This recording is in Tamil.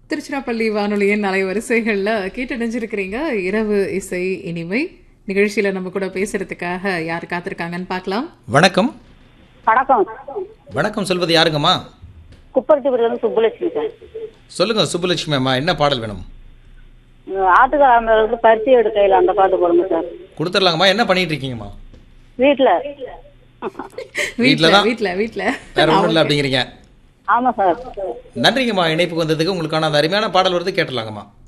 திருச்சிராப்பள்ளி வானொலியின் அலைவரிசைகள்ல கேட்டடைஞ்சிருக்கிறீங்க இரவு இசை இனிமை நிகழ்ச்சியில நம்ம கூட பேசுறதுக்காக யார் காத்திருக்காங்கன்னு பார்க்கலாம் வணக்கம் வணக்கம் வணக்கம் சொல்வது யாருங்கம்மா குப்பரத்திபுரம் சுப்புலட்சுமி சார் சொல்லுங்க சுப்புலட்சுமி அம்மா என்ன பாடல் வேணும் ஆட்டுக்காரங்களுக்கு பருத்தி எடுக்கையில் அந்த பாட்டு போடுங்க சார் கொடுத்துடலாங்கம்மா என்ன பண்ணிட்டு இருக்கீங்கம்மா வீட்டில் வீட்ல வீட்ல தான்? வீட்ல வீட்ல வேற ஒன்றும் இல்லை அப்படிங்கிறீங்க ஆமாம் சார் நன்றிங்கம்மா இணைப்புக்கு வந்ததுக்கு உங்களுக்கான அந்த அருமையான பாடல் வருது கேட்டலாங்கம்மா